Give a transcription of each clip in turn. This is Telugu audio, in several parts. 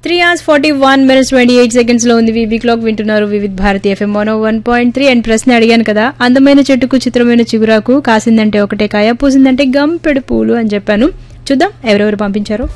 three hours forty one minutes twenty eight seconds లో ఉంది వీబీ క్లాక్ వింటున్నారు Vividh Bharati FM one one point three and ప్రశ్న అడిగాను కదా అందమైన చెట్టుకు చిత్రమైన చిగురాకు కాసిందంటే ఒకటే కాయ పూసిందంటే గంపెడు పూలు అని చెప్పాను చూద్దాం ఎవరెవరు పంపించారు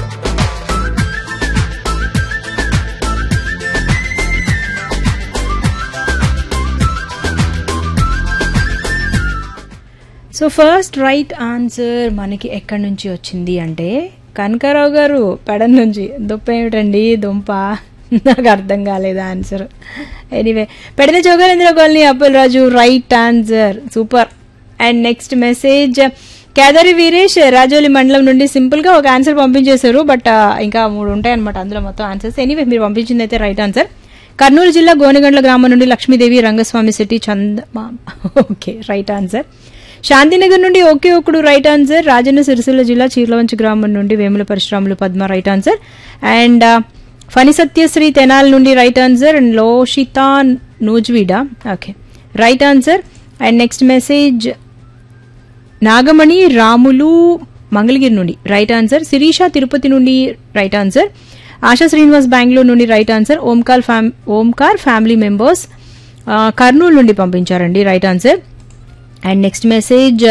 సో ఫస్ట్ రైట్ ఆన్సర్ మనకి ఎక్కడి నుంచి వచ్చింది అంటే కనకారావు గారు పెడన్ నుంచి దుప్ప ఏమిటండి దుంప నాకు అర్థం కాలేదు ఆన్సర్ ఎనీవే పెడన జోగాలేంద్ర కాలనీ అప్పుల్ Raju right answer super and next message Kedari Veeresh Rajoli మండలం నుండి సింపుల్ గా ఒక ఆన్సర్ పంపించేశారు బట్ ఇంకా మూడు ఉంటాయి అనమాట అందులో మొత్తం ఆన్సర్స్ ఎనీవే మీరు పంపించింది అయితే రైట్ ఆన్సర్ కర్నూలు జిల్లా గోనగండ్ల గ్రామం నుండి లక్ష్మీదేవి రంగస్వామి శెట్టి చంద ఓకే రైట్ ఆన్సర్ శాంతినగర్ నుండి ఒకే ఒకడు రైట్ ఆన్సర్ రాజన్న సిరిసిల్ల జిల్లా చీర్లవంచి గ్రామం నుండి Vemula Parasuramulu Padma right answer and Phani Satyasri తెనాల్ నుండి రైట్ ఆన్సర్ అండ్ లోషితా నూజ్వీడా okay right answer and next message Nagamani Ramulu Mangalagiri నుండి రైట్ ఆన్సర్ శిరీష తిరుపతి నుండి రైట్ ఆన్సర్ ఆశా శ్రీనివాస్ బెంగళూరు నుండి రైట్ ఆన్సర్ ఓంకార్ ఫ్యామ్ ఓంకార్ ఫ్యామిలీ మెంబర్స్ కర్నూలు నుండి పంపించారండి right answer and next message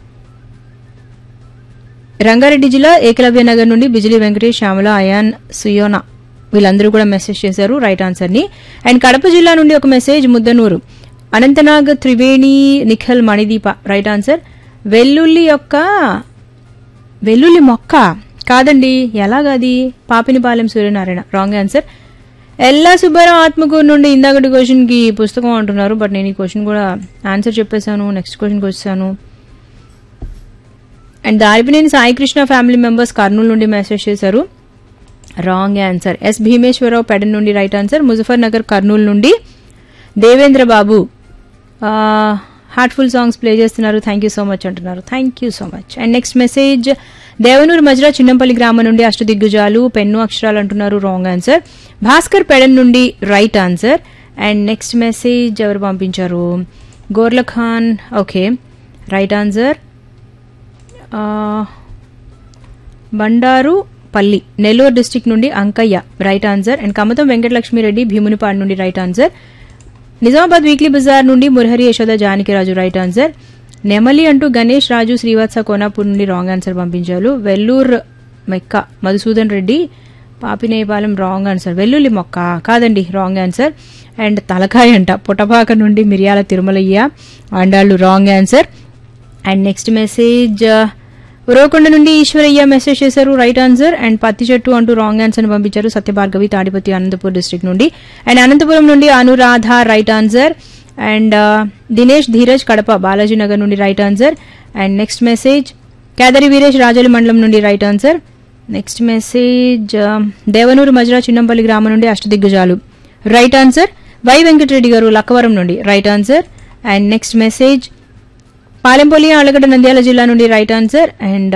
Rangareddy జిల్లా ఏకలవ్య నగర్ నుండి బిజిలీ వెంకటేష్ శ్యామల అయాన్ సుయోనా వీళ్ళందరూ కూడా మెసేజ్ చేశారు రైట్ ఆన్సర్ ని అండ్ కడప జిల్లా నుండి ఒక message Muddanur Anantnag Triveni Nikhil Manideepa right answer వెల్లుల్లి యొక్క వెల్లుల్లి మొక్క కాదండి ఎలాగది పాపినిపాలెం సూర్యనారాయణ రాంగ్ ఆన్సర్ ఎల్లా సుబ్బారావు ఆత్మకూరు నుండి ఇందాకటి క్వశ్చన్ కి పుస్తకం అంటున్నారు బట్ నేను ఈ క్వశ్చన్ కూడా ఆన్సర్ చెప్పేశాను నెక్స్ట్ క్వశ్చన్కి వచ్చాను and Daripineni Saikrishna family members Kurnool నుండి మెసేజ్ చేశారు రాంగ్ ఆన్సర్ ఎస్ భీమేశ్వరరావు పెడన్ నుండి రైట్ ఆన్సర్ ముజఫర్ నగర్ కర్నూలు నుండి Devendra Babu heartful songs play చేస్తున్నారు థ్యాంక్ యూ సో మచ్ అంటున్నారు thank you so much and next message Devanur Majra Chinnampalli గ్రామం నుండి అష్టదిగ్గజాలు పెన్ను అక్షరాలు అంటున్నారు రాంగ్ ఆన్సర్ భాస్కర్ పెడన్ నుండి right answer and next message ఎవరు పంపించారు Gorla Khan okay right answer Bandaru Palli Nellore district నుండి Ankaiah right answer and Kamatham Venkatalakshmireddy Bhimunipadu నుండి రైట్ ఆన్సర్ నిజామాబాద్ వీక్లీ బజార్ నుండి మురహరి యశోద జానకిరాజు రైట్ ఆన్సర్ నెమలి అంటూ గణేష్ రాజు శ్రీవత్స కోనాపూర్ నుండి రాంగ్ ఆన్సర్ పంపించారు వెల్లూర్ మెక్క మధుసూదన్ రెడ్డి పాపినేపాలెం రాంగ్ ఆన్సర్ వెల్లుల్లి మొక్క కాదండి రాంగ్ ఆన్సర్ అండ్ తలకాయ అంట పుటపాక నుండి మిరియాల తిరుమలయ్య అండాళ్ళు wrong answer and next message Uravakonda నుండి ఈశ్వరయ్య మెసేజ్ చేశారు రైట్ ఆన్సర్ అండ్ పత్తి చెట్టు అంటూ రాంగ్ ఆన్సర్ పంపించారు సత్యభార్గవి తాడిపతి అనంతపూర్ డిస్ట్రిక్ట్ నుండి అండ్ అనంతపురం నుండి Anuradha right answer and Dinesh Dheeraj Kadapa Balaji Nagar నుండి right answer and next message Kedari Veeresh Rajoli మండలం నుండి right answer next message Devanur Majra Chinnampalli గ్రామం నుండి అష్టదిగ్గజాలు right answer Y Venkatareddy garu Lakkavaram నుండి right answer and next message Palempalli Allagadda Nandyal జిల్లా నుండి right answer and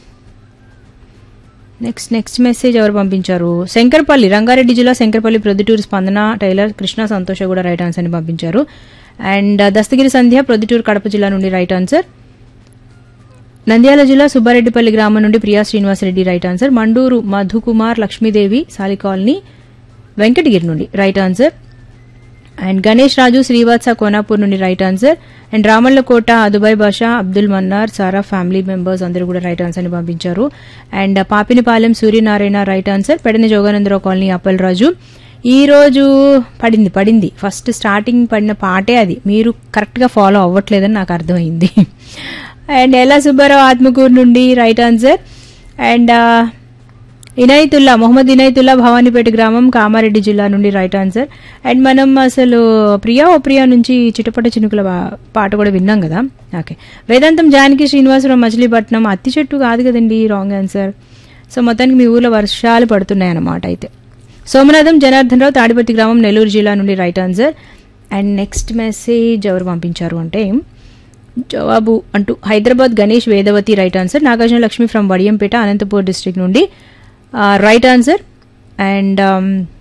next next message ఎవరు పంపించారు శంకర్పల్లి రంగారెడ్డి జిల్లా శంకర్పల్లి ప్రొద్దుటూరు స్పందన టైలర్ కృష్ణ సంతోష కూడా రైట్ ఆన్సర్ ని పంపించారు అండ్ దస్తగిరి సంధ్య ప్రొద్దుటూరు కడప జిల్లా నుండి రైట్ ఆన్సర్ నంద్యాల జిల్లా సుబ్బారెడ్డిపల్లి గ్రామం నుండి Priya Srinivasareddy right answer Manduru Madhukumar Lakshmidevi Sali colony Venkatagiri నుండి right answer and Ganesh Raju Srivatsa Konapur నుండి right answer and Ramallakota Dubai Basha Abdul Mannar Sara family members అందరూ కూడా రైట్ ఆన్సర్ ని పంపించారు and Papinipalem Suryanarayana right answer Pedana Joganandarao colony Appal Raju ఈ రోజు పడింది పడింది ఫస్ట్ స్టార్టింగ్ పడిన పాటే అది మీరు కరెక్ట్ గా ఫాలో అవ్వట్లేదని నాకు అర్థమైంది అండ్ ఎలా సుబ్బారావు ఆత్మకూరు నుండి right answer and Inayatullah Mohammed Inayatullah Bhavanipeta గ్రామం కామారెడ్డి జిల్లా నుండి రైట్ ఆన్సర్ అండ్ మనం అసలు ప్రియా ఓ ప్రియా నుంచి చిటపట చినుకుల పాట కూడా విన్నాం కదా ఓకే వేదాంతం జానకి శ్రీనివాసరావు మచిలీపట్నం అత్తి చెట్టు కాదు కదండి రాంగ్ ఆన్సర్ సో మొత్తానికి మీ ఊర్లో వర్షాలు పడుతున్నాయి అన్నమాట అయితే సోమనాథం జనార్దన్ రావు తాడిపత్రి గ్రామం నెల్లూరు జిల్లా నుండి right answer and next message ఎవరు పంపించారు అంటే జవాబు అంటూ Hyderabad Ganesh Vedavathi right answer Nagarjuna Lakshmi from Vadiyampeta Anantapur district నుండి రైట్ ఆన్సర్ అండ్